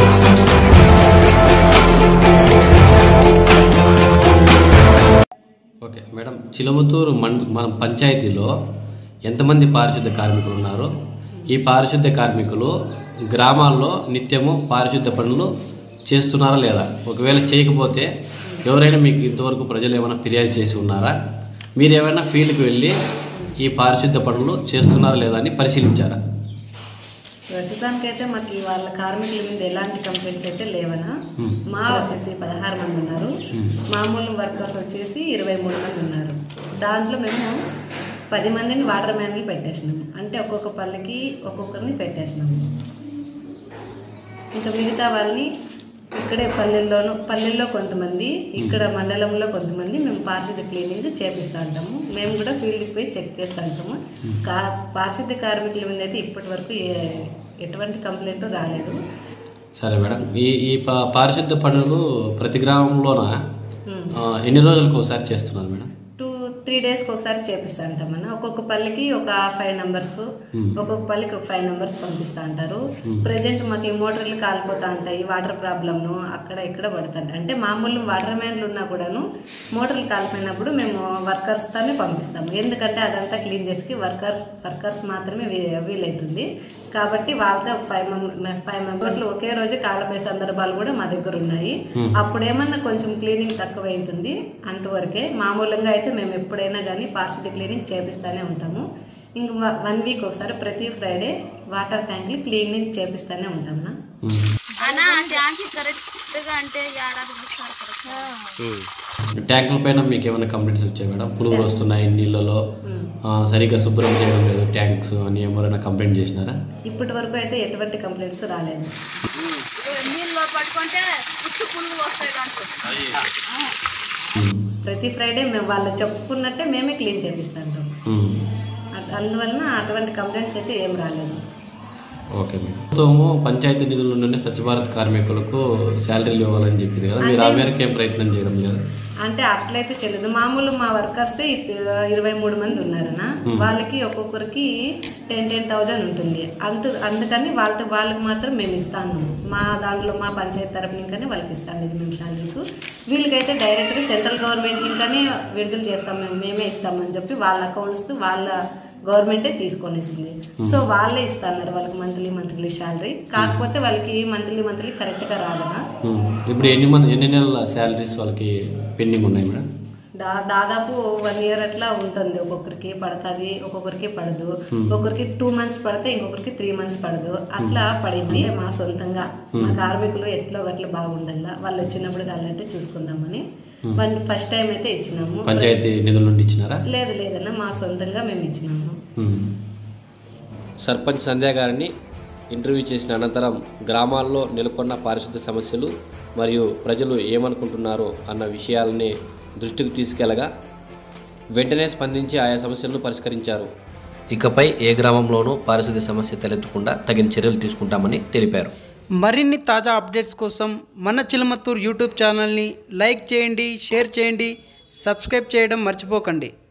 Okay madam చిలమతూరు మన్ మన పంచాయతీలో ఎంతమంది పారిశుద్ధ్య కార్మికులు ఉన్నారు ఈ పారిశుద్ధ్య కార్మికులు గ్రామాల్లో నిత్యము పారిశుద్ధ్య పనులు చేస్తున్నారా లేదా ఒకవేళ చేయకపోతే ఎవరైనా మీకు ఇంతవరకు ప్రజలు ఏమైనా ఫిర్యాదు చేసి ఉన్నారా మీరు ఏమైనా ఫీల్డ్కి వెళ్ళి ఈ పారిశుద్ధ్య పనులు చేస్తున్నారా లేదా అని పరిశీలించారా ప్రస్తుతానికైతే మాకు వాళ్ళ కార్మికుల మీద ఎలాంటి కంప్లైంట్స్ అయితే లేవనా Hmm. మా వచ్చేసి పదహారు మంది ఉన్నారు మామూలు వర్కర్స్ వచ్చేసి ఇరవై మూడు మంది ఉన్నారు దాంట్లో మేము పది మందిని వాటర్ మ్యాన్లు పెట్టేసినాము అంటే ఒక్కొక్క పల్లెకి ఒక్కొక్కరిని పెట్టేసినాము ఇంకా మిగతా వాళ్ళని ఇక్కడే పల్లెల్లోనూ పల్లెల్లో కొంతమంది ఇక్కడ మండలంలో కొంతమంది మేము పారిశుద్ధ్య క్లీనింగ్ చేపిస్తూ ఉంటాము మేము కూడా ఫీల్డ్కి పోయి చెక్ చేస్తూ ఉంటాము కా పారిశుద్ధ్య కార్మికుల మీద అయితే ఇప్పటి వరకు ఏ- ఎటువంటి కంప్లైంట్ రాలేదు సరే మేడం ఈ ఈ పా- పారిశుద్ధ్య పనులు ప్రతి గ్రామంలోన Hmm. ఆ, ఎన్ని రోజులకు ఒకసారి చేస్తున్నారు మేడం టూ త్రీ డేస్కి ఒకసారి చేపిస్తూ ఉంటామన్న ఒక్కొక్క పల్లెకి ఒక ఫైవ్ నెంబర్స్ Hmm. ఒక్కొక్క పల్లెకి ఒక ఫైవ్ నెంబర్స్ పంపిస్తూ ఉంటారు ప్రజెంట్ మాకు ఈ మోటార్లు కాలిపోతూ ఉంటాయి వాటర్ ప్రాబ్లమ్ను అక్కడ ఇక్కడ పడుతుంటాయి అంటే మామూలు వాటర్ మ్యాన్లు ఉన్నా కూడాను మోటార్లు కాలిపోయినప్పుడు మేము వర్కర్స్ తోనే పంపిస్తాము ఎందుకంటే అదంతా క్లీన్ చేసి వర్కర్స్ వర్కర్స్ మాత్రమే వీ- వీలవుతుంది కాబట్టి వాళ్ళతో ఫైవ్ మెంబర్ ఫైవ్ మెంబర్లు ఒకే రోజు కాలిపోయే సందర్భాలు కూడా మా దగ్గర ఉన్నాయి అప్పుడు ఏమన్నా కొంచెం క్లీనింగ్ తక్కువ ఉంటుంది అంతవరకే మామూలుగా అయితే మేము ఎప్పుడైనా కానీ పారిశుద్ధ్య క్లీనింగ్ చేపిస్తూనే ఉంటాము ఇంక వన్ వీక్ ఒకసారి ప్రతి ఫ్రైడే వాటర్ ట్యాంక్లు క్లీనింగ్ చేపిస్తూనే ఉంటామన్నా Hmm. అన్నా ట్యాంక్ కరెక్ట్ గా అంటే ఏడాది ఒకసారి కరెక్ట్ ట్యాంకుల పైన మీకు ఏమైనా కంప్లైంట్స్ వచ్చాయి మేడం పురుగులు వస్తున్నాయి నీళ్ళలో ఆ, సరిగ్గా శుభ్రం చేయడం లేదు ట్యాంక్స్ అని ఎవరైనా కంప్లైంట్ చేసినారా ఇప్పటి వరకు అయితే ఎటువంటి కంప్లైంట్స్ రాలేదు నీళ్ళు పట్టుకుంటే పుట్టు పురుగులు వస్తాయి దాంట్లో ప్రతి ఫ్రైడే మేము వాళ్ళు చెప్పుకున్నట్టే మేమే క్లీన్ చేపిస్తాం ఉమ్. అందువలన అటువంటి కంప్లైంట్స్ అయితే ఏం రాలేదు ఓకే మేడం ప్రభుత్వము పంచాయతీ నిధుల నుండి స్వచ్ఛ భారత్ కార్మికులకు శాలరీలు ఇవ్వాలని చెప్పింది కదా మీరు ఆ మేరకు ఏం ప్రయత్నం చేయడం లేదు అంటే అట్లయితే చెల్లదు మామూలు మా వర్కర్స్ ఇరవై మూడు మంది ఉన్నారనా వాళ్ళకి ఒక్కొక్కరికి టెన్ టెన్ థౌజండ్ ఉంటుంది అంత అందుకని వాళ్ళతో వాళ్ళకి మాత్రం మేము ఇస్తాను మా దాంట్లో మా పంచాయతీ తరపు నుంచి వాళ్ళకి ఇస్తాం ఇది మేము శాలరీస్ వీళ్ళకైతే డైరెక్ట్గా సెంట్రల్ గవర్నమెంట్ ఇంకానే విడుదల చేస్తాం మేము మేమే ఇస్తామని చెప్పి వాళ్ళ అకౌంట్స్ వాళ్ళ గవర్నమెంటే తీసుకొనేసింది సో వాళ్ళే ఇస్తున్నారు వాళ్ళకి మంత్లీ మంత్లీ శాలరీ కాకపోతే వాళ్ళకి మంత్లీ మంత్లీ కరెక్ట్గా రాదనా ఉమ్. ఇప్పుడు ఎన్ని మంది ఎన్ని నెలల శాలరీస్ వాళ్ళకి పెండింగ్ ఉన్నాయి మేడం దా దాదాపు వన్ ఇయర్ అట్లా ఉంటుంది ఒక్కొక్కరికి పడుతుంది ఒక్కొక్కరికి పడదు ఒక్కొక్కరికి టూ మంత్స్ పడితే ఇంకొకరికి త్రీ మంత్స్ పడదు అట్లా పడింది మా సొంతంగా మా కార్మికులు ఎట్లా అట్లా బాగుండాల వాళ్ళు వచ్చినప్పుడు కావాలంటే చూసుకుందామని వన్ ఫస్ట్ టైం అయితే ఇచ్చినాము పంచాయతీ నిధుల నుండి ఇచ్చినారా లేదు లేదన్నా మా సొంతంగా మేము ఇచ్చినాము ఉమ్. సర్పంచ్ సంధ్య గారిని ఇంటర్వ్యూ చేసిన అనంతరం గ్రామాల్లో నెలకొన్న పారిశుద్ధ్య సమస్యలు మరియు ప్రజలు ఏమనుకుంటున్నారో అన్న విషయాలని దృష్టికి తీసుకెళ్లగా వెంటనే స్పందించి ఆయా సమస్యలను పరిష్కరించారు ఇకపై ఏ గ్రామంలోనూ పారిశుద్ధ్య సమస్య తలెత్తకుండా తగిన చర్యలు తీసుకుంటామని తెలిపారు మరిన్ని తాజా అప్డేట్స్ కోసం మన చిలమత్తూర్ యూట్యూబ్ ఛానల్ని లైక్ చేయండి షేర్ చేయండి సబ్స్క్రైబ్ చేయడం మర్చిపోకండి